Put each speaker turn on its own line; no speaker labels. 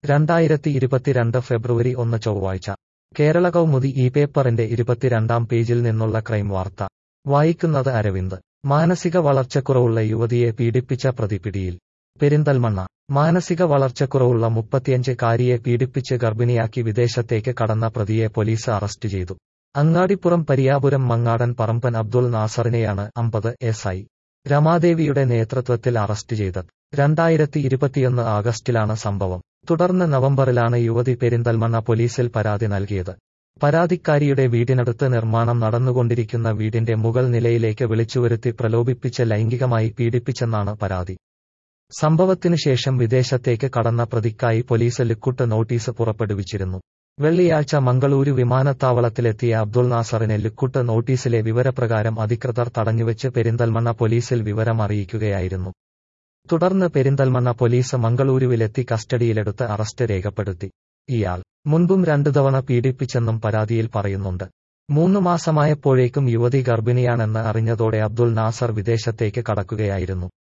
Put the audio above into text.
രണ്ടായിരത്തി ഇരുപത്തിരണ്ട് ഫെബ്രുവരി ഒന്ന് ചൊവ്വാഴ്ച കേരള കൗമുദി ഈ പേപ്പറിന്റെ ഇരുപത്തിരണ്ടാം പേജിൽ നിന്നുള്ള ക്രൈം വാർത്ത വായിക്കുന്നത് അരവിന്ദ് മാനസിക വളർച്ചക്കുറവുള്ള യുവതിയെ പീഡിപ്പിച്ച പ്രതി പിടിയിൽ പെരിന്തൽമണ്ണ മാനസിക വളർച്ചക്കുറവുള്ള മുപ്പത്തിയഞ്ച് കാരിയെ പീഡിപ്പിച്ച് ഗർഭിണിയാക്കി വിദേശത്തേക്ക് കടന്ന പ്രതിയെ പോലീസ് അറസ്റ്റ് ചെയ്തു അങ്ങാടിപ്പുറം പരിയാപുരം മങ്ങാടൻ പറമ്പൻ അബ്ദുൾ നാസറിനെയാണ് അമ്പത് എസ് ഐ രമാദേവിയുടെ നേതൃത്വത്തിൽ അറസ്റ്റ് ചെയ്തത് രണ്ടായിരത്തി ഇരുപത്തിയൊന്ന് ആഗസ്റ്റിലാണ് സംഭവം തുടർന്ന് നവംബറിലാണ് യുവതി പെരിന്തൽമണ്ണ പോലീസിൽ പരാതി നൽകിയത് പരാതിക്കാരിയുടെ വീടിനടുത്ത് നിർമ്മാണം നടന്നുകൊണ്ടിരിക്കുന്ന വീടിന്റെ മുകൾ നിലയിലേക്ക് വിളിച്ചുവരുത്തി പ്രലോഭിപ്പിച്ച് ലൈംഗികമായി പീഡിപ്പിച്ചെന്നാണ് പരാതി സംഭവത്തിനു ശേഷം വിദേശത്തേക്ക് കടന്ന പ്രതിക്കായി പോലീസ് ലുക്കുട്ട് നോട്ടീസ് പുറപ്പെടുവിച്ചിരുന്നു വെള്ളിയാഴ്ച മംഗളൂരു വിമാനത്താവളത്തിലെത്തിയ അബ്ദുൾ നാസറിനെ ലുക്കുട്ട് നോട്ടീസിലെ വിവരപ്രകാരം അധികൃതർ തടഞ്ഞുവെച്ച് പെരിന്തൽമണ്ണ പോലീസിൽ വിവരം അറിയിക്കുകയായിരുന്നു തുടർന്ന് പെരിന്തൽമണ്ണ പോലീസ് മംഗളൂരുവിലെത്തി കസ്റ്റഡിയിലെടുത്ത് അറസ്റ്റ് രേഖപ്പെടുത്തി ഇയാൾ മുൻപും രണ്ടു തവണ പീഡിപ്പിച്ചെന്നും പരാതിയിൽ പറയുന്നുണ്ട് മൂന്ന് മാസമായപ്പോഴേക്കും യുവതി ഗർഭിണിയാണെന്ന് അറിഞ്ഞതോടെ അബ്ദുൾ നാസർ വിദേശത്തേക്ക് കടക്കുകയായിരുന്നു